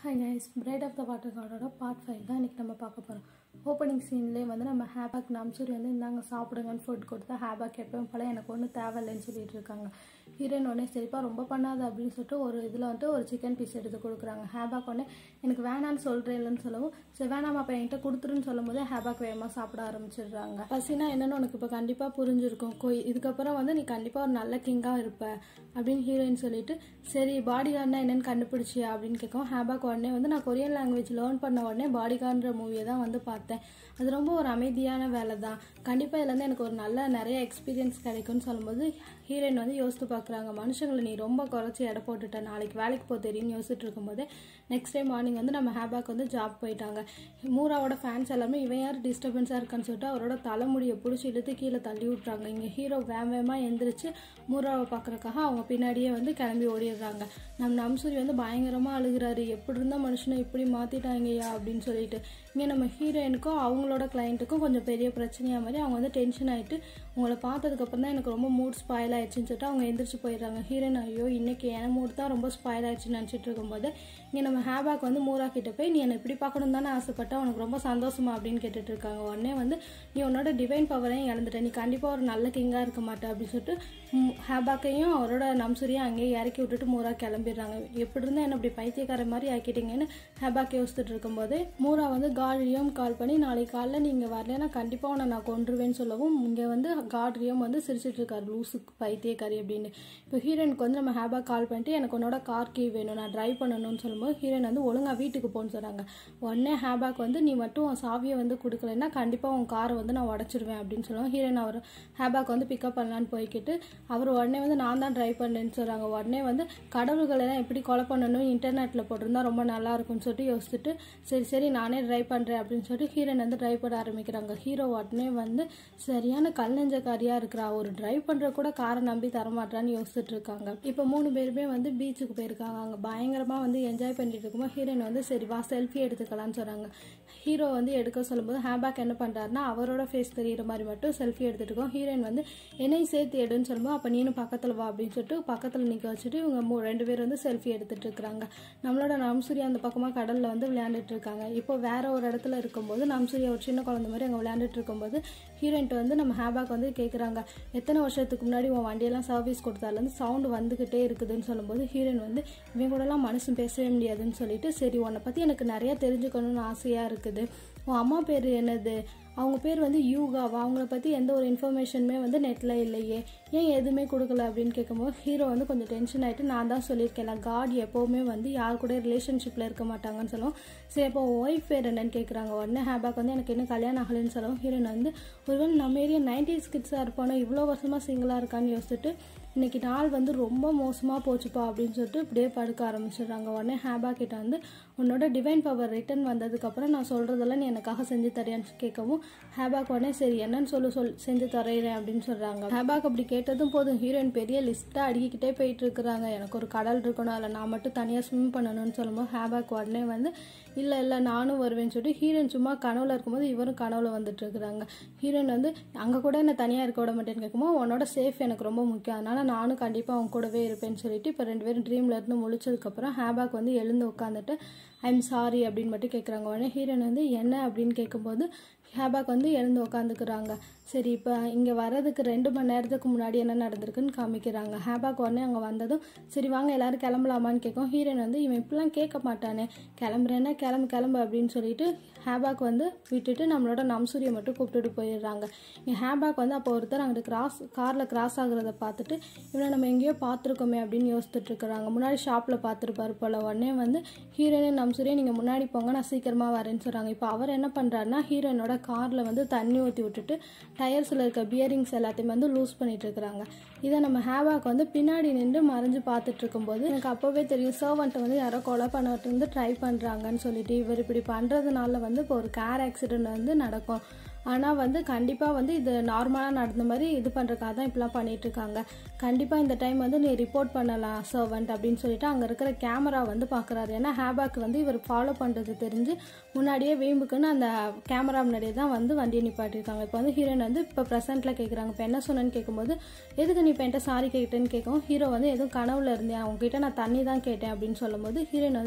hi guys bride of the water கார்டோட part five தான் இன்றைக்கி நம்ம பார்க்க போகிறோம் ஓப்பனிங் சீன்லேயே வந்து நம்ம ஹேபேக் நம்சூரி வந்து இந்தாங்க சாப்பிடுங்கன்னு ஃபுட் கொடுத்தா ஹேபேக் எப்பவும் போல எனக்கு ஒன்றும் தேவையில்லைன்னு சொல்லிட்டு இருக்காங்க ஹீரோயின் உடனே சரிப்பா ரொம்ப பண்ணாத அப்படின்னு சொல்லிட்டு ஒரு இதில் வந்துட்டு ஒரு சிக்கன் பீஸ் எடுத்து கொடுக்குறாங்க ஹேபேக் உடனே எனக்கு வேணான்னு சொல்கிறேன் இல்லைன்னு சொல்லவும் சரி வேணாமா அப்போ என்கிட்ட கொடுத்துருன்னு சொல்லும் போது ஹேபேக் வேகமாக சாப்பிட ஆரம்பிச்சிடுறாங்க பசினா என்னன்னு உனக்கு இப்போ கண்டிப்பாக புரிஞ்சிருக்கும் கொய் இதுக்கப்புறம் வந்து நீ கண்டிப்பாக ஒரு நல்ல கிங்காக இருப்ப அப்படின்னு ஹீரோயின் சொல்லிட்டு சரி பாடி கார்ட்னா என்னன்னு கண்டுபிடிச்சியா அப்படின்னு கேட்கும் ஹேபாக் உடனே வந்து நான் கொரியன் லாங்குவேஜ் லேர்ன் பண்ண உடனே பாடி கார்டுற மூவியை தான் வந்து பார்த்தேன் அது ரொம்ப ஒரு அமைதியான வேலை தான் கண்டிப்பாக இதுலேருந்து எனக்கு ஒரு நல்ல நிறைய எக்ஸ்பீரியன்ஸ் கிடைக்கும்னு சொல்லும்போது ஹீரோயின் வந்து யோசித்து பார்க்குறாங்க மனுஷங்களை நீ ரொம்ப குறைச்சி எடை போட்டுட்ட நாளைக்கு வேலைக்கு போக தெரியும்னு யோசிச்சுட்டு இருக்கும்போது நெக்ஸ்ட் டே மார்னிங் வந்து நம்ம ஹேபாக் வந்து ஜாப் போயிட்டாங்க மூராவோட ஃபேன்ஸ் எல்லாமே இவன் யார் டிஸ்டர்பன்ஸாக இருக்கான்னு சொல்லிட்டு அவரோட தலைமுடியை பிடிச்சி இழுத்து கீழே தள்ளி விட்றாங்க இங்கே ஹீரோ வேக வேகமாக எந்திரிச்சு மூராவை பார்க்குறக்காக அவங்க பின்னாடியே வந்து கிளம்பி ஓடிடுறாங்க நம்ம நம்சூரி வந்து பயங்கரமாக அழுகிறாரு எப்படி இருந்தால் மனுஷனை இப்படி மாற்றிட்டாங்கய்யா அப்படின்னு சொல்லிட்டு இங்கே நம்ம ஹீரோயினுக்கும் அவங்களோட கிளைண்ட்டுக்கும் கொஞ்சம் பெரிய பிரச்சனையாக மாதிரி அவங்க வந்து டென்ஷன் ஆகிட்டு உங்களை பார்த்ததுக்கப்புறம் தான் எனக்கு ரொம்ப மூட் ஸ்பாயில் ஆயிடுச்சுன்னு சொல்லிட்டு அவங்க எந்திரிச்சு போயிடுறாங்க ஹீரோயின் ஐயோ இன்னைக்கு என் மூட் தான் ரொம்ப ஸ்பாயில் ஆயிடுச்சுன்னு நினச்சிட்டு இருக்கும்போது இங்கே நம்ம ஹேபாக் வந்து மூரா கிட்ட போய் நீ என்னை இப்படி பார்க்கணும் தானே ஆசைப்பட்டா உனக்கு ரொம்ப சந்தோஷமா அப்படின்னு கேட்டுட்டு இருக்காங்க உடனே வந்து நீ உன்னோட டிவைன் பவரையும் இழந்துட்ட நீ கண்டிப்பாக ஒரு நல்ல கிங்காக இருக்க மாட்டே அப்படின்னு சொல்லிட்டு ம், ஹேபாக்கையும் அவரோட நம்சூரியும் அங்கேயே இறக்கி விட்டுட்டு மூரா கிளம்பிடுறாங்க எப்படி இருந்தால் என்ன இப்படி பைத்தியக்கார மாதிரி ஆக்கிட்டீங்கன்னு ஹேபாக் யோசிச்சுட்டு இருக்கும்போது மூரா வந்து காட்ரியும் கால் பண்ணி நாளைக்கு காலைல நீங்கள் வரலன்னா கண்டிப்பாக உன்னை நான் கொன்றுவேன்னு சொல்லவும் இங்கே வந்து காட்ரியம் வந்து சிரிச்சிட்டு இருக்காரு லூசுக்கு பைத்தியக்காரி அப்படின்னு இப்போ ஹீரோயினுக்கு வந்து நம்ம ஹேபாக் கால் பண்ணிட்டு எனக்கு உன்னோட கார் கீ வேணும் நான் டிரைவ் பண்ணணும்னு சொல்லும்போது ஹீரோயின் வந்து ஒழுங்காக வீட்டுக்கு போன்னு சொன்னாங்க உடனே ஹேபாக் வந்து நீ மட்டும் உன் சாவியை வந்து கொடுக்கலன்னா கண்டிப்பாக உன் காரை வந்து நான் உடச்சிருவேன் அப்படின்னு சொல்லுவோம் ஹீரோயின் அவர் ஹேபாக் வந்து பிக்கப் பண்ணலான்னு போய்க்கிட்டு அவர் உடனே வந்து நான் தான் ட்ரைவ் பண்ணேன்னு சொல்கிறாங்க உடனே வந்து கடவுள்களை எல்லாம் எப்படி கொலை பண்ணணும் இன்டர்நெட்டில் போட்டிருந்தா ரொம்ப நல்லா இருக்கும்னு சொல்லிட்டு யோசிச்சுட்டு சரி சரி நானே ட்ரைவ் பண்ணுறேன் அப்படின்னு சொல்லிட்டு ஹீரோயின் வந்து ட்ரைவ் பண்ண ஆரம்பிக்கிறாங்க ஹீரோ உடனே வந்து சரியான கல் நெஞ்சக்காரியாக இருக்கிறா ஒரு ட்ரைவ் பண்ணுற கூட காரை நம்பி தரமாட்டான்னு யோசிச்சுட்டு இருக்காங்க இப்போ மூணு பேருமே வந்து பீச்சுக்கு போயிருக்காங்க அங்கே பயங்கரமாக வந்து என்ஜாய் பண்ணிட்டு இருக்கும்போது ஹீரோயின் வந்து சரி வா செல்ஃபி எடுத்துக்கலாம்னு சொல்கிறாங்க ஹீரோ வந்து எடுக்க சொல்லும்போது ஹேபேக் என்ன பண்ணுறாருன்னா அவரோட ஃபேஸ் தெரியிற மாதிரி மட்டும் செல்ஃபி எடுத்துட்டு இருக்கோம் ஹீரோயின் வந்து என்னையும் சேர்த்து எடுன்னு சொல்லும்போது அப்போ நீனும் பக்கத்தில் வா அப்படின்னு சொல்லிட்டு பக்கத்தில் நிற்க வச்சுட்டு இவங்க மூ ரெண்டு பேர் வந்து செல்ஃபி எடுத்துட்டு இருக்காங்க நம்மளோட நம்சூரி அந்த பக்கமாக கடலில் வந்து விளையாண்டுட்டு இருக்காங்க இப்போ வேற ஒரு இடத்துல இருக்கும்போது நம்சூரி ஒரு சின்ன குழந்தை மாதிரி அங்கே விளையாண்டுட்டு இருக்கும்போது ஹீரோயின்ட்டு வந்து நம்ம ஹேபாக் வந்து கேட்குறாங்க எத்தனை வருஷத்துக்கு முன்னாடி உன் வண்டியெல்லாம் சர்வீஸ் கொடுத்தாலேருந்து சவுண்டு வந்துக்கிட்டே இருக்குதுன்னு சொல்லும்போது ஹீரோயின் வந்து இவன் கூடலாம் மனுஷன் பேசவே முடியாதுன்னு சொல்லிட்டு சரி உன்னை பற்றி எனக்கு நிறைய தெரிஞ்சுக்கணும்னு ஆசையாக இருக்குது உன் அம்மா பேர் என்னது அவங்க பேர் வந்து யூகாவா அவங்கள பற்றி எந்த ஒரு இன்ஃபர்மேஷனுமே வந்து நெட்டில் இல்லையே ஏன் எதுவுமே கொடுக்கல அப்படின்னு கேட்கும்போது ஹீரோ வந்து கொஞ்சம் டென்ஷன் ஆகிட்டு நான் தான் சொல்லியிருக்கேன் காட் எப்போவுமே வந்து யார் கூட ரிலேஷன்ஷிப்பில் இருக்க மாட்டாங்கன்னு சொல்லுவோம் சரி அப்போ ஒய்ஃப் பேர் என்னன்னு கேட்குறாங்க உடனே ஹேபாக் வந்து எனக்கு இன்னும் கல்யாணம் ஆகலைன்னு சொல்லவும் ஹீரோயின் வந்து ஒருவேளை நம்ம ஏரியா நைன்டிஸ் கிட்ஸாக இருப்பானோ இவ்வளோ வருஷமாக சிங்கிளாக இருக்கான்னு யோசிச்சுட்டு இன்னைக்கு நாள் வந்து ரொம்ப மோசமாக போச்சுப்பா அப்படின்னு சொல்லிட்டு இப்படியே படுக்க ஆரம்பிச்சிடுறாங்க உடனே ஹேபா கிட்ட வந்து உன்னோட டிவைன் பவர் ரிட்டர்ன் வந்ததுக்கப்புறம் நான் சொல்கிறதெல்லாம் நீ எனக்காக செஞ்சு தரியான்னு கேட்கவும் ஹேபாக் உடனே சரி என்னன்னு சொல்லு சொல் செஞ்சு தரேன் அப்படின்னு சொல்கிறாங்க ஹேபாக் அப்படி கேட்டதும் போதும் ஹீரோயின் பெரிய லிஸ்ட்டாக அடுக்கிக்கிட்டே போயிட்டு இருக்கிறாங்க எனக்கு ஒரு கடல் இருக்கணும் அதில் நான் மட்டும் தனியாக ஸ்விம் பண்ணணும்னு சொல்லும்போது ஹேபாக் உடனே வந்து இல்லை இல்லை நானும் வருவேன்னு சொல்லிட்டு ஹீரோயின் சும்மா கனவுல இருக்கும்போது இவரும் கனவுல வந்துட்டு இருக்கிறாங்க ஹீரோயின் வந்து அங்கே கூட என்ன தனியாக இருக்க விட மாட்டேன்னு கேட்கும்போது உன்னோட சேஃப் எனக்கு ரொம்ப முக்கியம் அதனால நானும் கண்டிப்பாக அவங்க கூடவே இருப்பேன்னு சொல்லிட்டு இப்போ ரெண்டு பேரும் ட்ரீம்ல இருந்து முழிச்சதுக்கப்புறம் ஹேபாக் வந்து எழுந்து உட்காந்துட்டு ஐம் சாரி அப்படின்னு மட்டும் கேட்குறாங்க உடனே ஹீரோயின் வந்து என்ன அப்படின்னு கேட்கும்போது ஹேபாக் வந்து எழுந்து உட்காந்துக்கிறாங்க சரி இப்போ இங்கே வர்றதுக்கு ரெண்டு மணி நேரத்துக்கு முன்னாடி என்ன நடந்திருக்குன்னு காமிக்கிறாங்க ஹேபாக் உடனே அங்கே வந்ததும் சரி வாங்க எல்லாரும் கிளம்பலாமான்னு கேட்கும் ஹீரோயின் வந்து இவன் இப்படிலாம் கேட்க மாட்டானே கிளம்புறேன்னா கிளம்பு கிளம்பு அப்படின்னு சொல்லிட்டு ஹேபாக் வந்து விட்டுட்டு நம்மளோட நம்சூரியை மட்டும் கூப்பிட்டுட்டு போயிடுறாங்க இங்கே ஹேபாக் வந்து அப்போ ஒருத்தர் அங்கிட்டு கிராஸ் காரில் கிராஸ் ஆகுறத பார்த்துட்டு இவனை நம்ம எங்கேயோ பார்த்துருக்கோமே அப்படின்னு யோசிச்சுட்டு இருக்கிறாங்க முன்னாடி ஷாப்பில் பார்த்துருப்பாரு போல உடனே வந்து ஹீரோயின் நம்சூரியை நீங்கள் முன்னாடி போங்க நான் சீக்கிரமாக வரேன்னு சொல்கிறாங்க இப்போ அவர் என்ன பண்ணுறாருன்னா ஹீரோயினோட காரில் வந்து தண்ணி ஊற்றி விட்டுட்டு டயர்ஸில் இருக்க பியரிங்ஸ் எல்லாத்தையுமே வந்து லூஸ் பண்ணிட்டு இருக்கிறாங்க இதை நம்ம ஹேவாக் வந்து பின்னாடி நின்று மறைஞ்சு பார்த்துட்டு இருக்கும்போது எனக்கு அப்போவே தெரியும் சர்வெண்ட்டை வந்து யாரோ கொலை பண்ணிட்டு வந்து ட்ரை பண்ணுறாங்கன்னு சொல்லிட்டு இவர் இப்படி பண்ணுறதுனால வந்து இப்போ ஒரு கார் ஆக்சிடென்ட் வந்து நடக்கும் ஆனால் வந்து கண்டிப்பாக வந்து இது நார்மலாக நடந்த மாதிரி இது பண்ணுறக்காக தான் இப்படிலாம் பண்ணிட்டு இருக்காங்க கண்டிப்பாக இந்த டைம் வந்து நீ ரிப்போர்ட் பண்ணலாம் சர்வெண்ட் அப்படின்னு சொல்லிட்டு அங்கே இருக்கிற கேமரா வந்து பார்க்குறாரு ஏன்னா ஹேபாக் வந்து இவர் ஃபாலோ பண்ணுறது தெரிஞ்சு முன்னாடியே வீம்புக்குன்னு அந்த கேமரா முன்னாடியே தான் வந்து வண்டியை நிப்பாட்டிருக்காங்க இப்போ வந்து ஹீரோயின் வந்து இப்போ ப்ரெசென்ட்டில் கேட்குறாங்க இப்போ என்ன சொன்னேன்னு கேட்கும்போது எதுக்கு நீ இப்போ என்கிட்ட சாரி கேட்டேன்னு கேட்கும் ஹீரோ வந்து எதுவும் கனவுல இருந்தேன் அவங்ககிட்ட நான் தண்ணி தான் கேட்டேன் அப்படின்னு சொல்லும்போது ஹீரோயின் வந்து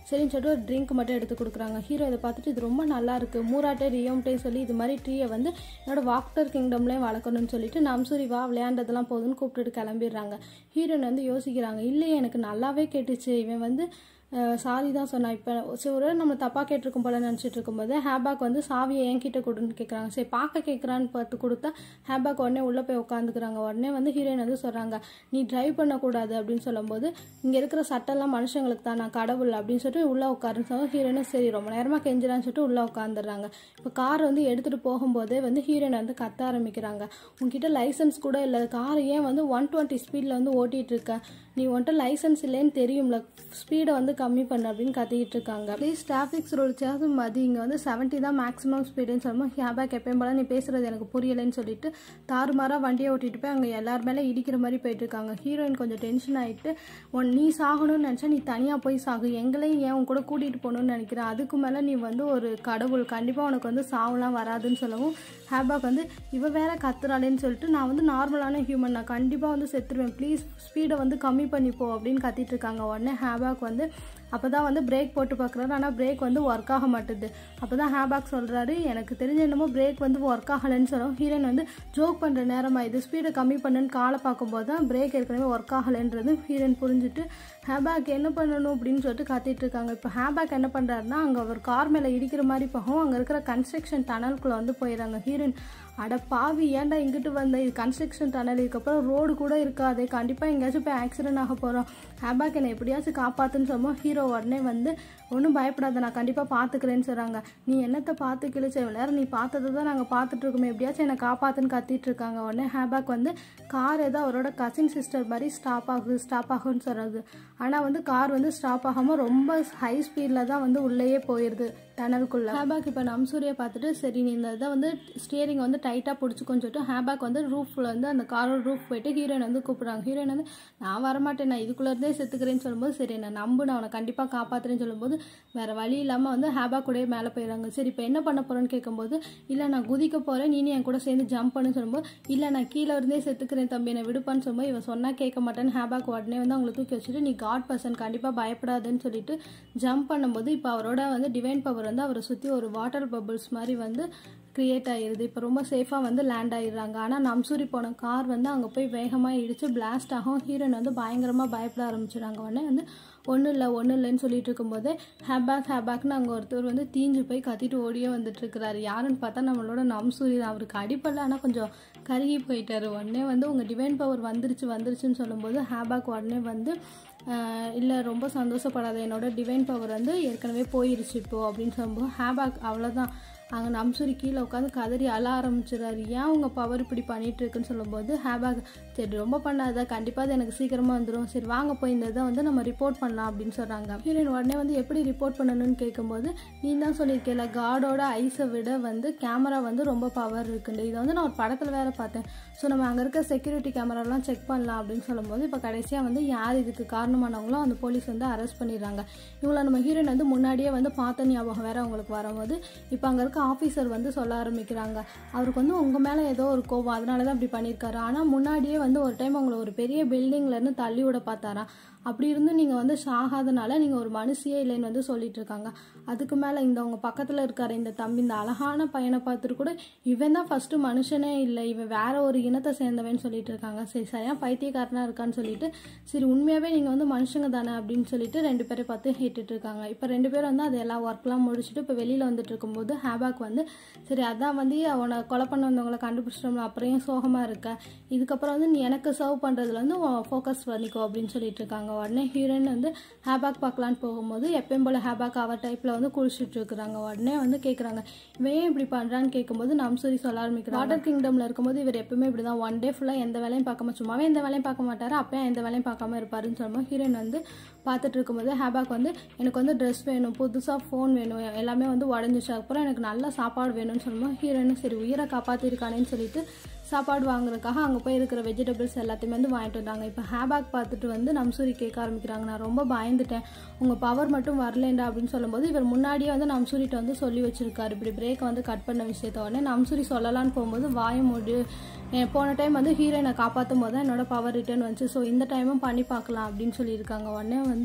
சரின்னு சொல்லிட்டு ஒரு ட்ரிங்க் மட்டும் எடுத்து கொடுக்குறாங்க ஹீரோ இதை பார்த்துட்டு இது ரொம்ப நல்லா இருக்கு மூராட்டே ரியோம்டே சொல்லி இது மாதிரி ட்ரீயை வந்து என்னோட வாக்டர் கிங்டம்லேயே வளர்க்கணும்னு சொல்லிட்டு நம்சூரி வா விளையாண்டதெல்லாம் போதுன்னு கூப்பிட்டுட்டு கிளம்பிடுறாங்க ஹீரோயின் வந்து யோசிக்கிறாங்க இல்லையே எனக்கு நல்லாவே கேட்டுச்சு இவன் வந்து சாரி தான் சொன்னான் இப்போ சரி ஒரு வேளை நம்ம தப்பாக கேட்டிருக்கும் போல நினச்சிட்டு இருக்கும்போது ஹேபாக் வந்து சாவியை என்கிட்ட கொடுன்னு கேட்குறாங்க சரி பார்க்க கேட்குறான்னு பார்த்து கொடுத்தா ஹேபாக் உடனே உள்ளே போய் உட்காந்துக்கிறாங்க உடனே வந்து ஹீரோயின் வந்து சொல்கிறாங்க நீ டிரைவ் பண்ணக்கூடாது அப்படின்னு சொல்லும்போது இங்கே இருக்கிற சட்டெல்லாம் மனுஷங்களுக்கு தான் நான் கடவுள் அப்படின்னு சொல்லிட்டு உள்ளே உட்காருன்னு சொல்ல ஹீரோயினும் சரி ரொம்ப நேரமாக கெஞ்சிடான்னு சொல்லிட்டு உள்ளே உட்காந்துடுறாங்க இப்போ கார் வந்து எடுத்துகிட்டு போகும்போதே வந்து ஹீரோயின் வந்து கத்த ஆரம்பிக்கிறாங்க உங்ககிட்ட லைசன்ஸ் கூட இல்லை கார் ஏன் வந்து ஒன் டுவெண்ட்டி ஸ்பீடில் வந்து ஓட்டிகிட்டு இருக்க நீ உன்ட்ட லைசன்ஸ் இல்லைன்னு தெரியும்ல ஸ்பீடை வந்து கம்மி பண்ணு அப்படின்னு கத்திக்கிட்டு இருக்காங்க ப்ளீஸ் டிராஃபிக்ஸ் ரூல்ஸாவது மதி இங்கே வந்து செவன்ட்டி தான் மேக்ஸிமம் ஸ்பீடுன்னு சொல்லும்போது ஹேபேக் எப்பயும் போல நீ பேசுறது எனக்கு புரியலைன்னு சொல்லிட்டு தாறுமாறாக வண்டியை ஓட்டிட்டு போய் அங்கே எல்லார் மேலே இடிக்கிற மாதிரி போயிட்டு இருக்காங்க ஹீரோயின் கொஞ்சம் டென்ஷன் ஆகிட்டு உன் நீ சாகணும்னு நினச்சா நீ தனியாக போய் சாகு எங்களையும் ஏன் உன் கூட கூட்டிகிட்டு போகணும்னு நினைக்கிறேன் அதுக்கு மேலே நீ வந்து ஒரு கடவுள் கண்டிப்பாக உனக்கு வந்து சாவுலாம் வராதுன்னு சொல்லவும் ஹேபாக் வந்து இவ வேற கத்துறாளேன்னு சொல்லிட்டு நான் வந்து நார்மலான ஹியூமன் நான் கண்டிப்பாக வந்து செத்துருவேன் ப்ளீஸ் ஸ்பீடை வந்து கம்மி பண்ணிப்போ அப்படின்னு கத்திட்டு இருக்காங்க உடனே ஹேபாக் வந்து அப்போ தான் வந்து பிரேக் போட்டு பார்க்குறாரு ஆனால் பிரேக் வந்து ஒர்க் ஆக மாட்டுது அப்போ தான் ஹேபாக் சொல்கிறாரு எனக்கு தெரிஞ்ச என்னமோ பிரேக் வந்து ஒர்க் ஆகலைன்னு சொல்லும் ஹீரோயின் வந்து ஜோக் பண்ணுற நேரமாக இது ஸ்பீடை கம்மி பண்ணுன்னு காலை பார்க்கும்போது தான் பிரேக் ஏற்கனவே ஒர்க் ஆகலைன்றது ஹீரோயின் புரிஞ்சுட்டு ஹேபாக் என்ன பண்ணணும் அப்படின்னு சொல்லிட்டு கத்திட்டு இருக்காங்க இப்போ ஹேபாக் என்ன பண்ணுறாருன்னா அங்கே ஒரு கார் மேலே இடிக்கிற மாதிரி போகும் அங்கே இருக்கிற கன்ஸ்ட்ரக்ஷன் டனலுக்குள்ளே வந்து போயிடுறாங்க ஹீரோயின் அட பாவி ஏன்டா இங்கிட்டு வந்த இது கன்ஸ்ட்ரக்ஷன் டனல் இதுக்கப்புறம் ரோடு கூட இருக்காது கண்டிப்பாக எங்கேயாச்சும் போய் ஆக்சிடென்ட் ஆக போகிறோம் ஹேபாக் என்னை எப்படியாச்சும் காப்பாத்துன்னு சொல்லும்போது ஹீரோ உடனே வந்து ஒன்றும் பயப்படாத நான் கண்டிப்பாக பார்த்துக்கிறேன்னு சொல்கிறாங்க நீ என்னத்தை பார்த்து கிழிச்ச இவ்வளோ நேரம் நீ பார்த்ததை தான் நாங்கள் பார்த்துட்டு இருக்கோமே எப்படியாச்சும் என்னை காப்பாத்துன்னு கத்திட்டு இருக்காங்க உடனே ஹேபாக் வந்து கார் ஏதோ அவரோட கசின் சிஸ்டர் மாதிரி ஸ்டாப் ஆகுது ஸ்டாப் ஆகும்னு சொல்கிறது ஆனால் வந்து கார் வந்து ஸ்டாப் ஆகாமல் ரொம்ப ஹை ஸ்பீடில் தான் வந்து உள்ளேயே போயிடுது டனலுக்குள்ள ஹேபாக் இப்போ நம்சூரியை பார்த்துட்டு சரி நீ இந்த இதை வந்து ஸ்டியரிங் வந்து டைட்டாக பிடிச்சிக்கோன்னு சொல்லிட்டு ஹேபாக் வந்து ரூஃபில் வந்து அந்த காரோட ரூஃப் போயிட்டு ஹீரோயின் வந்து கூப்பிடுறாங்க ஹீரோயின் வந்து நான் வரமாட்டேன் நான் இதுக்குள்ளே இருந்தே செத்துக்கிறேன்னு சொல்லும்போது சரி நான் நம்பு நான் அவனை கண்டிப்பாக காப்பாற்றுறேன்னு சொல்லும்போது வேற வழி இல்லாமல் வந்து ஹேபாக் கூடயே மேலே போயிடுறாங்க சரி இப்போ என்ன பண்ண போகிறேன்னு கேட்கும்போது இல்லை நான் குதிக்க போகிறேன் நீ என் கூட சேர்ந்து ஜம்ப் பண்ணுன்னு சொல்லும்போது இல்லை நான் கீழே இருந்தே செத்துக்கிறேன் தம்பி என்னை விடுப்பான்னு சொல்லும்போது இவன் சொன்னால் கேட்க மாட்டேன்னு ஹேபாக் உடனே வந்து அவங்களை தூக்கி வச்சுட்டு நீ காட் பர்சன் கண்டிப்பாக பயப்படாதுன்னு சொல்லிட்டு ஜம்ப் பண்ணும்போது இப்போ அவரோட வந்து டிவைன் பவர் வந்து அவரை சுற்றி ஒரு வாட்டர் பபிள்ஸ் மாதிரி வந்து க்ரியேட் ஆகிருது இப்போ ரொம்ப சேஃபாக வந்து லேண்ட் ஆகிடுறாங்க ஆனால் நம்சூரி போன கார் வந்து அங்கே போய் வேகமாக இடித்து பிளாஸ்ட் ஆகும் ஹீரோயின் வந்து பயங்கரமாக பயப்பட ஆரம்பிச்சிடுறாங்க உடனே வந்து ஒன்றும் இல்லை ஒன்றும் இல்லைன்னு சொல்லிட்டு இருக்கும்போது ஹேபேக் ஹேபேக்னு அங்கே ஒருத்தர் வந்து தீஞ்சு போய் கத்திட்டு ஓடியே வந்துட்டு இருக்கிறாரு யாருன்னு பார்த்தா நம்மளோட நம்சூரி தான் அவருக்கு அடிப்படல ஆனால் கொஞ்சம் கருகி போயிட்டாரு உடனே வந்து உங்கள் டிவைன் பவர் வந்துருச்சு வந்துருச்சுன்னு சொல்லும்போது ஹேபேக் உடனே வந்து இல்லை ரொம்ப சந்தோஷப்படாத என்னோட டிவைன் பவர் வந்து ஏற்கனவே போயிருச்சு இப்போ அப்படின்னு சொல்லும்போது ஹேபேக் அவ்வளோதான் அங்கே நம்சூரி கீழே உட்காந்து கதறி அழ ஆரம்பிச்சிடாரு ஏன் உங்கள் பவர் இப்படி பண்ணிட்டு இருக்குன்னு சொல்லும்போது ஹேபேக் சரி ரொம்ப பண்ணாத கண்டிப்பாக அது எனக்கு சீக்கிரமாக வந்துடும் சரி வாங்க போய் இந்த இதை வந்து நம்ம ரிப்போர்ட் பண்ணலாம் அப்படின்னு சொல்கிறாங்க ஹீரோயின் உடனே வந்து எப்படி ரிப்போர்ட் பண்ணணும்னு கேட்கும்போது நீ தான் சொல்லியிருக்கேல காடோட ஐஸை விட வந்து கேமரா வந்து ரொம்ப பவர் இருக்குண்டு இதை வந்து நான் ஒரு படத்தில் வேற பார்த்தேன் ஸோ நம்ம அங்கே இருக்க செக்யூரிட்டி கேமராலாம் செக் பண்ணலாம் அப்படின்னு சொல்லும்போது இப்போ கடைசியாக வந்து யார் இதுக்கு காரணமானவங்களோ அந்த போலீஸ் வந்து அரெஸ்ட் பண்ணிடுறாங்க இவங்கள நம்ம ஹீரோயின் வந்து முன்னாடியே வந்து பார்த்த ஞாபகம் வேற அவங்களுக்கு வரும்போது இப்போ அங்கே இருக்க ஆஃபீஸர் வந்து சொல்ல ஆரம்பிக்கிறாங்க அவருக்கு வந்து உங்கள் மேலே ஏதோ ஒரு கோவம் அதனால தான் அப்படி பண்ணியிருக்காரு ஆனால் முன்னாடியே வந்து ஒரு டைம் அவங்கள ஒரு பெரிய பில்டிங்லேருந்து தள்ளி விட பார்த்தாராம் அப்படி இருந்தும் நீங்கள் வந்து சாகாதனால நீங்கள் ஒரு மனுஷியே இல்லைன்னு வந்து சொல்லிட்டு இருக்காங்க அதுக்கு மேலே இந்த உங்கள் பக்கத்தில் இருக்காரு இந்த தம்பி இந்த அழகான பையனை பார்த்துட்டு கூட இவன் தான் ஃபஸ்ட்டு மனுஷனே இல்லை இவன் வேற ஒரு இனத்தை சேர்ந்தவன் சொல்லிட்டு இருக்காங்க சரி சரியா பைத்தியக்காரனா இருக்கான்னு சொல்லிட்டு சரி உண்மையாகவே நீங்கள் வந்து மனுஷங்க தானே அப்படின்னு சொல்லிட்டு ரெண்டு பேரை பார்த்து கேட்டுட்டு இருக்காங்க இப்போ ரெண்டு பேரும் வந்து அது எல்லா ஒர்க்லாம் முடிச்சுட்டு இப்போ வெளியில் வந்துட்டு இருக்கும்போது ஹேபாக் வந்து சரி அதான் வந்து அவனை கொலை பண்ண வந்தவங்களை கண்டுபிடிச்சிட்டோம்ல அப்புறம் ஏன் சோகமாக இருக்க இதுக்கப்புறம் வந்து நீ எனக்கு சர்வ் பண்ணுறதுல வந்து ஃபோக்கஸ் பண்ணிக்கோ அப்படின்னு சொல்லிட்டு இருக்காங்க உடனே ஹீரோயின் வந்து ஹேபாக் பார்க்கலான்னு போகும்போது எப்பயும் போல ஹேபாக் அவர் டைப்பில் வந்து குளிச்சுட்டு இருக்கிறாங்க உடனே வந்து கேட்குறாங்க இவன் ஏன் இப்படி பண்ணுறான்னு கேட்கும்போது நம்சூரி சொல்ல ஆரம்பிக்கிறாங்க வாட்டர் கிங்டமில் இருக்கும்போது இவர் எப்பவுமே இப்படி தான் ஒன் டே ஃபுல்லாக எந்த வேலையும் பார்க்காம சும்மாவே எந்த வேலையும் பார்க்க மாட்டாரு அப்பயும் எந்த வேலையும் பார்க்காம இருப்பாருன்னு சொல்லும்போது ஹீரோயின் வந்து பார்த்துட்டு இருக்கும்போது ஹேபாக் வந்து எனக்கு வந்து ட்ரெஸ் வேணும் புதுசாக ஃபோன் வேணும் எல்லாமே வந்து உடஞ்சிச்சு அப்புறம் எனக்கு நல்ல சாப்பாடு வேணும்னு சொல்லும்போது ஹீரோயின் சரி உயிரை காப்பாற்றிருக்கானேன்னு சொல்லிட்டு சாப்பாடு வாங்குறதுக்காக அங்கே போய் இருக்கிற வெஜிடபிள்ஸ் எல்லாத்தையுமே வந்து வாங்கிட்டு வந்தாங்க இப்போ ஹேபேக் பார்த்துட்டு வந்து நம்சூரி கேட்க ஆரம்பிக்கிறாங்க நான் ரொம்ப பயந்துட்டேன் உங்கள் பவர் மட்டும் வரலேண்டா அப்படின்னு சொல்லும்போது இவர் முன்னாடியே வந்து நம்சூரிட்ட வந்து சொல்லி வச்சிருக்காரு இப்படி பிரேக்கை வந்து கட் பண்ண விஷயத்த உடனே நம்சூரி சொல்லலான்னு போகும்போது வாய மூடு என் போன டைம் வந்து ஹீரோயினை காப்பாற்றும் போது தான் என்னோட பவர் ரிட்டர்ன் வந்துச்சு ஸோ இந்த டைமும் பண்ணி பார்க்கலாம் அப்படின்னு சொல்லியிருக்காங்க உடனே வந்து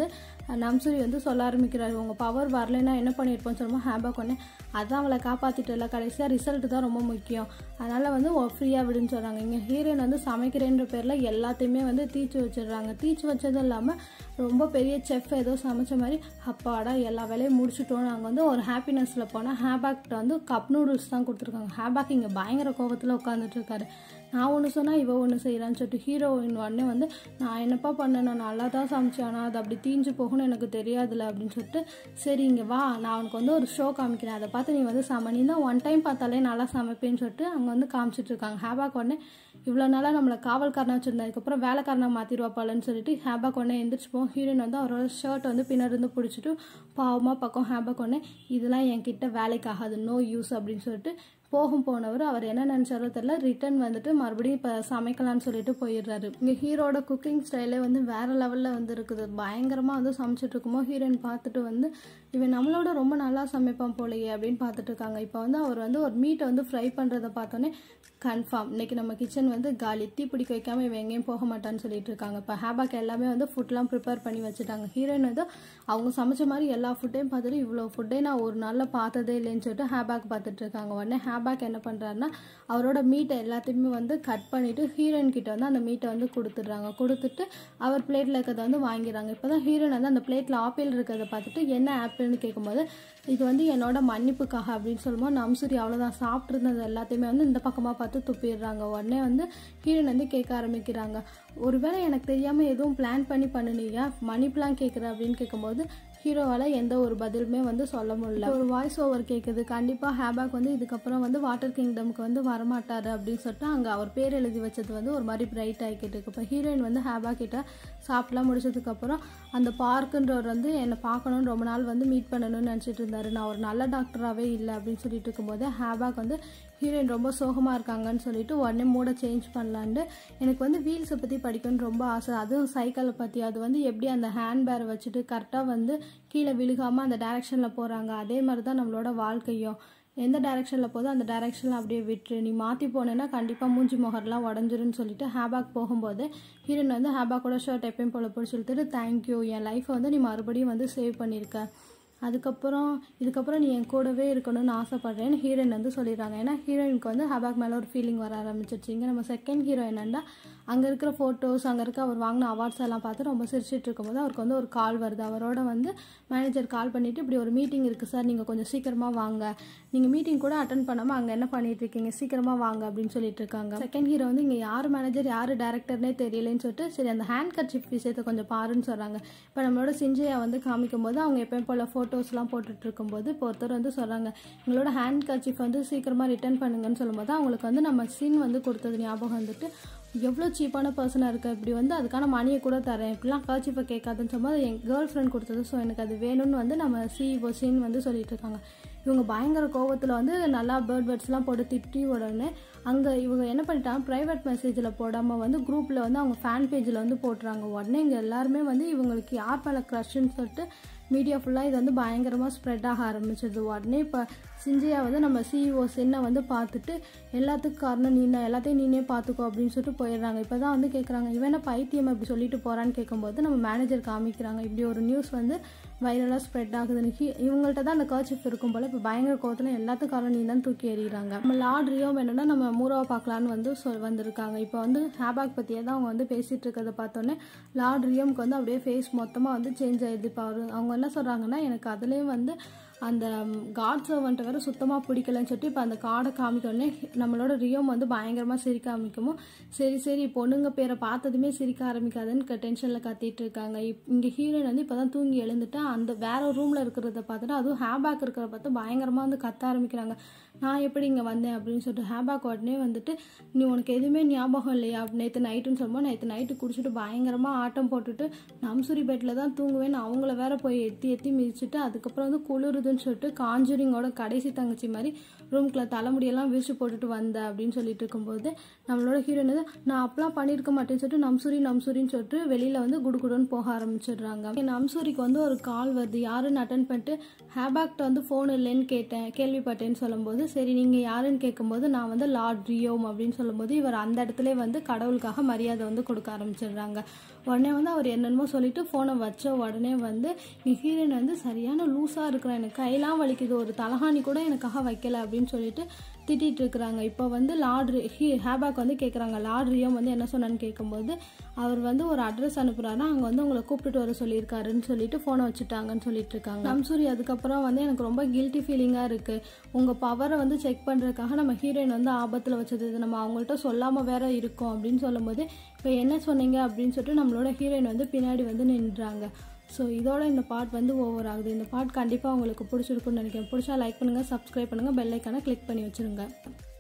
நம்சூரி வந்து சொல்ல ஆரம்பிக்கிறாரு உங்கள் பவர் வரலைன்னா என்ன பண்ணியிருப்போம்னு சொல்லும்போது ஹேபாக் உடனே அதான் அவளை காப்பாற்றிட்டு இல்லை கடைசியாக ரிசல்ட் தான் ரொம்ப முக்கியம் அதனால் வந்து ஃப்ரீயாக விடுன்னு சொல்கிறாங்க இங்கே ஹீரோயின் வந்து சமைக்கிறேன்ற பேரில் எல்லாத்தையுமே வந்து தீச்சு வச்சிடுறாங்க தீச்சு வச்சதும் இல்லாமல் ரொம்ப பெரிய செஃப் ஏதோ சமைச்ச மாதிரி அப்பாடா எல்லா வேலையும் முடிச்சுட்டோம் நாங்கள் வந்து ஒரு ஹாப்பினஸில் போனால் ஹேபாக்கிட்ட வந்து கப் நூடுல்ஸ் தான் கொடுத்துருக்காங்க ஹேபாக் இங்கே பயங்கர கோபத்தில் உட்காந்துட்டு இருக்காரு நான் ஒன்று சொன்னால் இவ ஒன்று செய்கிறான்னு சொல்லிட்டு ஹீரோயின் உடனே வந்து நான் என்னப்பா பண்ணேன் நான் நல்லா தான் சமைச்சேன் ஆனால் அது அப்படி தீஞ்சு போகும்னு எனக்கு தெரியாதுல்ல அப்படின்னு சொல்லிட்டு சரி இங்கே வா நான் உனக்கு வந்து ஒரு ஷோ காமிக்கிறேன் அதை பார்த்து நீ வந்து சம நீ தான் ஒன் டைம் பார்த்தாலே நல்லா சமைப்பேன்னு சொல்லிட்டு அங்கே வந்து காமிச்சிட்டு இருக்காங்க ஹேபாக் உடனே இவ்வளோ நாளாக நம்மளை காவல்காரனாக வச்சுருந்தா அதுக்கப்புறம் வேலைக்காரனா மாற்றிடுவாப்பாலன்னு சொல்லிட்டு ஹேபாக் உடனே எந்திரிச்சு போவோம் ஹீரோயின் வந்து அவரோட ஷர்ட் வந்து பின்னாடி இருந்து பிடிச்சிட்டு பாவமாக பக்கம் ஹேபாக் உடனே இதெல்லாம் என்கிட்ட வேலைக்கு ஆகாது நோ யூஸ் அப்படின்னு சொல்லிட்டு போகும் போனவர் அவர் என்ன நினச்சாரோ தெரியல ரிட்டர்ன் வந்துட்டு மறுபடியும் இப்போ சமைக்கலாம்னு சொல்லிட்டு போயிடுறாரு இங்கே ஹீரோட குக்கிங் ஸ்டைலே வந்து வேற லெவலில் வந்து இருக்குது பயங்கரமாக வந்து சமைச்சிட்டு இருக்கும்போது ஹீரோயின் பார்த்துட்டு வந்து இவன் நம்மளோட ரொம்ப நல்லா சமைப்பான் போலையே அப்படின்னு பார்த்துட்டு இருக்காங்க இப்போ வந்து அவர் வந்து ஒரு மீட்டை வந்து ஃப்ரை பண்ணுறத பார்த்தோன்னே கன்ஃபார்ம் இன்னைக்கு நம்ம கிச்சன் வந்து காலி தீ பிடிக்க வைக்காம இவன் எங்கேயும் போக மாட்டான்னு சொல்லிட்டு இருக்காங்க இப்போ ஹேபாக் எல்லாமே வந்து ஃபுட்லாம் ப்ரிப்பேர் பண்ணி வச்சுட்டாங்க ஹீரோயின் வந்து அவங்க சமைச்ச மாதிரி எல்லா ஃபுட்டையும் பார்த்துட்டு இவ்வளோ ஃபுட்டே நான் ஒரு நாளில் பார்த்ததே இல்லைன்னு சொல்லிட்டு ஹேபாக் பார்த்துட்டு இருக்காங்க உடனே ஹேபாக் என்ன பண்ணுறாருன்னா அவரோட மீட்டை எல்லாத்தையுமே வந்து கட் பண்ணிவிட்டு ஹீரோயின் கிட்ட வந்து அந்த மீட்டை வந்து கொடுத்துட்றாங்க கொடுத்துட்டு அவர் பிளேட்டில் இருக்கிறத வந்து வாங்கிடுறாங்க இப்போ தான் ஹீரோயின் வந்து அந்த பிளேட்டில் ஆப்பிள் இருக்கிறத பார்த்துட்டு என்ன ஆப்பிள்னு கேட்கும்போது இது வந்து என்னோட மன்னிப்புக்காக அப்படின்னு சொல்லும்போது நம்சூரி அவ்வளோதான் சாப்பிட்ருந்தது எல்லாத்தையுமே வந்து இந்த பக்கமாக பார்த்து துப்பிடுறாங்க உடனே வந்து ஹீரோயின் வந்து கேட்க ஆரம்பிக்கிறாங்க ஒருவேளை எனக்கு தெரியாமல் எதுவும் பிளான் பண்ணி பண்ணுனீங்க மன்னிப்புலாம் கேட்குற அப்படின்னு கேட்கும்போது ஹீரோவால் எந்த ஒரு பதிலுமே வந்து சொல்ல முடியல ஒரு வாய்ஸ் ஓவர் கேட்குது கண்டிப்பாக ஹேபாக் வந்து இதுக்கப்புறம் வந்து வாட்டர் கிங்டம்க்கு வந்து வரமாட்டாரு அப்படின்னு சொல்லிட்டு அங்கே அவர் பேர் எழுதி வச்சது வந்து ஒரு மாதிரி பிரைட் ஆகிக்கிட்டு இருக்கு இப்போ ஹீரோயின் வந்து ஹேபாக் கிட்ட சாப்பிட்லாம் முடிச்சதுக்கப்புறம் அந்த பார்க்குன்றவர் வந்து என்னை பார்க்கணும்னு ரொம்ப நாள் வந்து மீட் பண்ணணும்னு நினச்சிட்டு இருந்தாரு நான் ஒரு நல்ல டாக்டராகவே இல்லை அப்படின்னு சொல்லிட்டு இருக்கும்போது ஹேபாக் வந்து ஹீரோயின் ரொம்ப சோகமாக இருக்காங்கன்னு சொல்லிட்டு உடனே மூட சேஞ்ச் பண்ணலான்ட்டு எனக்கு வந்து வீல்ஸை பற்றி படிக்கணும்னு ரொம்ப ஆசை அதுவும் சைக்கிளை பற்றி அது வந்து எப்படி அந்த ஹேண்ட் பேரை வச்சுட்டு கரெக்டாக வந்து கீழே விழுகாமல் அந்த டைரெக்ஷனில் போகிறாங்க அதே மாதிரி தான் நம்மளோட வாழ்க்கையும் எந்த டைரெக்ஷனில் போதோ அந்த டைரெக்ஷனில் அப்படியே விட்டுரு நீ மாற்றி போனேன்னா கண்டிப்பாக மூஞ்சி முகர்லாம் உடஞ்சிருன்னு சொல்லிட்டு ஹேபாக் போகும்போது ஹீரோயின் வந்து ஹேபாக்கோட ஷர்ட் எப்பயும் போல போட்டு சொல்லிட்டு தேங்க்யூ என் லைஃப்பை வந்து நீ மறுபடியும் வந்து சேவ் பண்ணியிருக்க அதுக்கப்புறம் இதுக்கப்புறம் நீ என் கூடவே இருக்கணும்னு ஆசைப்பட்றேன்னு ஹீரோயின் வந்து சொல்லிடுறாங்க ஏன்னா ஹீரோயினுக்கு வந்து ஹபாக் மேலே ஒரு ஃபீலிங் வர ஆரம்பிச்சிருச்சு இங்கே நம்ம செகண்ட் ஹீரோ என்னன்னா அங்கே இருக்கிற ஃபோட்டோஸ் அங்கே இருக்க அவர் வாங்கின அவார்ட்ஸ் எல்லாம் பார்த்து ரொம்ப சிரிச்சிட்டு இருக்கும்போது அவருக்கு வந்து ஒரு கால் வருது அவரோட வந்து மேனேஜர் கால் பண்ணிவிட்டு இப்படி ஒரு மீட்டிங் இருக்குது சார் நீங்கள் கொஞ்சம் சீக்கிரமாக வாங்க நீங்கள் மீட்டிங் கூட அட்டன் பண்ணாமல் அங்கே என்ன பண்ணிட்டு இருக்கீங்க சீக்கிரமாக வாங்க அப்படின்னு சொல்லிட்டு இருக்காங்க செகண்ட் ஹீரோ வந்து இங்கே யார் மேனேஜர் யார் டேரக்டர்னே தெரியலன்னு சொல்லிட்டு சரி அந்த ஹேண்ட் கட்சிப் விஷயத்தை கொஞ்சம் பாருன்னு சொல்கிறாங்க இப்போ நம்மளோட சிஞ்சையா வந்து காமிக்கும் போது அவங்க எப்பயும் போல் ஃபோட்டோஸ்லாம் போட்டுட்டு இருக்கும்போது இப்போ ஒருத்தர் வந்து சொல்கிறாங்க எங்களோட ஹேண்ட் கர்ச்சிஃப் வந்து சீக்கிரமாக ரிட்டர்ன் பண்ணுங்கன்னு சொல்லும்போது அவங்களுக்கு வந்து நம்ம சீன் வந்து கொடுத்தது ஞாபகம் வந்துட்டு எவ்வளோ சீப்பான பர்சனாக இருக்க இப்படி வந்து அதுக்கான மணியை கூட தரேன் இப்படிலாம் கர்ச்சிஃபை கேட்காதுன்னு சொல்லும்போது என் கேர்ள் ஃப்ரெண்ட் கொடுத்தது ஸோ எனக்கு அது வேணும்னு வந்து நம்ம சிஇஓ சீன் வந்து சொல்லிட்டு இருக்காங்க இவங்க பயங்கர கோவத்தில் வந்து நல்லா பேர்ட் பேர்ட்ஸ்லாம் போட்டு திட்டி உடனே அங்கே இவங்க என்ன பண்ணிட்டாங்க ப்ரைவேட் மெசேஜில் போடாமல் வந்து குரூப்பில் வந்து அவங்க ஃபேன் பேஜில் வந்து போட்டுறாங்க உடனே இங்கே எல்லாருமே வந்து இவங்களுக்கு யார் மேலே க்ரஷ்ன்னு சொல்லிட்டு மீடியா ஃபுல்லாக இது வந்து பயங்கரமாக ஸ்ப்ரெட் ஆக ஆரம்பிச்சிடுது உடனே இப்போ சிஞ்சியா வந்து நம்ம சிஇஓ சென்னை வந்து பார்த்துட்டு எல்லாத்துக்கும் காரணம் நீ தான் எல்லாத்தையும் நீனே பார்த்துக்கோ அப்படின்னு சொல்லிட்டு போயிடுறாங்க இப்போ தான் வந்து கேட்குறாங்க இவன் என்ன பைத்தியம் இப்படி சொல்லிட்டு போகிறான்னு கேட்கும்போது நம்ம மேனேஜர் காமிக்கிறாங்க இப்படி ஒரு நியூஸ் வந்து வைரலாக ஸ்ப்ரெட் ஆகுதுன்னு ஹி- இவங்கள்ட்ட தான் அந்த கர்ச்சிஃப் இருக்கும் போல் இப்போ பயங்கர கோவத்தில் எல்லாத்துக்கும் காரணம் நீ தான் தூக்கி எறிகிறாங்க நம்ம லார்ட் ரியோ வேணும்னா நம்ம மூரோவை பார்க்கலான்னு வந்து சொல் வந்திருக்காங்க இப்போ வந்து ஹேபாக் பற்றியே தான் அவங்க வந்து பேசிகிட்டு இருக்கிறத பார்த்தோன்னே லார்ட் ரியோமுக்கு வந்து அப்படியே ஃபேஸ் மொத்தமாக வந்து சேஞ்ச் ஆயிடுது இப்போ அவரு அவங்க என்ன சொல்கிறாங்கன்னா எனக்கு அதுலேயும் வந்து அந்த காட் சர்வெண்ட்டை வேற சுத்தமாக பிடிக்கலன்னு சொல்லிட்டு இப்போ அந்த கார்டை காமிக்கோடனே நம்மளோட ரியோம் வந்து பயங்கரமாக சிரிக்க ஆரம்பிக்கவும் சரி சரி பொண்ணுங்க பேரை பார்த்ததுமே சிரிக்க ஆரம்பிக்காதுன்னு டென்ஷனில் கத்திட்டு இருக்காங்க இப் இங்கே ஹீரோயின் வந்து இப்போ தான் தூங்கி எழுந்துட்டு அந்த வேற ரூமில் இருக்கிறத பார்த்துட்டு அதுவும் ஹேபேக் இருக்கிறத பார்த்து பயங்கரமாக வந்து கத்த ஆரம்பிக்கிறாங்க நான் எப்படி இங்கே வந்தேன் அப்படின்னு சொல்லிட்டு ஹேபேக் உடனே வந்துட்டு நீ உனக்கு எதுவுமே ஞாபகம் இல்லையா நேற்று நைட்டுன்னு சொல்லும்போது நேற்று நைட்டு குடிச்சிட்டு பயங்கரமாக ஆட்டம் போட்டுட்டு நம்சூரி பெட்டில் தான் தூங்குவேன் அவங்கள வேற போய் எத்தி எத்தி மிதிச்சுட்டு அதுக்கப்புறம் வந்து குளிருதுன்னு சொல்லிட்டு காஞ்சூரிங்கோட கடைசி தங்கச்சி மாதிரி ரூம்குள்ள தலைமுடியெல்லாம் விரிச்சு போட்டுட்டு வந்தேன் அப்படின்னு சொல்லிட்டு இருக்கும்போது நம்மளோட ஹீரோயின் வந்து நான் அப்பெல்லாம் பண்ணியிருக்க மாட்டேன்னு சொல்லிட்டு நம்சூரி நம்சூரின்னு சொல்லிட்டு வெளியில் வந்து குடுகுடுன்னு போக ஆரம்பிச்சிடுறாங்க நம்சூரிக்கு வந்து ஒரு கால் வருது யாருன்னு அட்டன் பண்ணிட்டு ஹேபாக்ட வந்து ஃபோன் இல்லைன்னு கேட்டேன் கேள்விப்பட்டேன்னு சொல்லும்போது சரி நீங்கள் யாருன்னு கேட்கும்போது நான் வந்து லார்ட் ரியோம் அப்படின்னு சொல்லும்போது இவர் அந்த இடத்துல வந்து கடவுளுக்காக மரியாதை வந்து கொடுக்க ஆரம்பிச்சிடுறாங்க உடனே வந்து அவர் என்னென்னமோ சொல்லிட்டு ஃபோனை வச்ச உடனே வந்து நீ ஹீரோயின் வந்து சரியான லூஸாக இருக்கிற எனக்கு கையெல்லாம் வலிக்குது ஒரு தலகாணி கூட எனக்காக வைக்கல அப்படின்னு சொல்லிட்டு திட்டிட்டு இருக்கிறாங்க இப்போ வந்து லார்ட் ஹீ ஹேபாக் வந்து கேட்குறாங்க லார்ட் ரியம் வந்து என்ன சொன்னான்னு கேட்கும்போது அவர் வந்து ஒரு அட்ரஸ் அனுப்புறாருன்னா அங்கே வந்து உங்களை கூப்பிட்டுட்டு வர சொல்லியிருக்காருன்னு சொல்லிட்டு ஃபோனை வச்சுட்டாங்கன்னு சொல்லிட்டு இருக்காங்க நம்சூரி அதுக்கப்புறம் வந்து எனக்கு ரொம்ப கில்ட்டி ஃபீலிங்காக இருக்கு உங்கள் பவரை வந்து செக் பண்ணுறதுக்காக நம்ம ஹீரோயின் வந்து ஆபத்தில் வச்சது இது நம்ம அவங்கள்ட்ட சொல்லாமல் வேற இருக்கோம் அப்படின்னு சொல்லும்போது இப்போ என்ன சொன்னீங்க அப்படின்னு சொல்லிட்டு நம்மளோட ஹீரோயின் வந்து பின்னாடி வந்து நின்றாங்க ஸோ இதோட இந்த பார்ட் வந்து ஓவர் ஆகுது இந்த பார்ட் கண்டிப்பாக உங்களுக்கு பிடிச்சிருக்குன்னு நினைக்கிறேன் பிடிச்சா லைக் பண்ணுங்கள் சப்ஸ்கிரைப் பண்ணுங்கள் பெல் ஐக்கானை கிளிக் பண்ணி வச்சுருங்க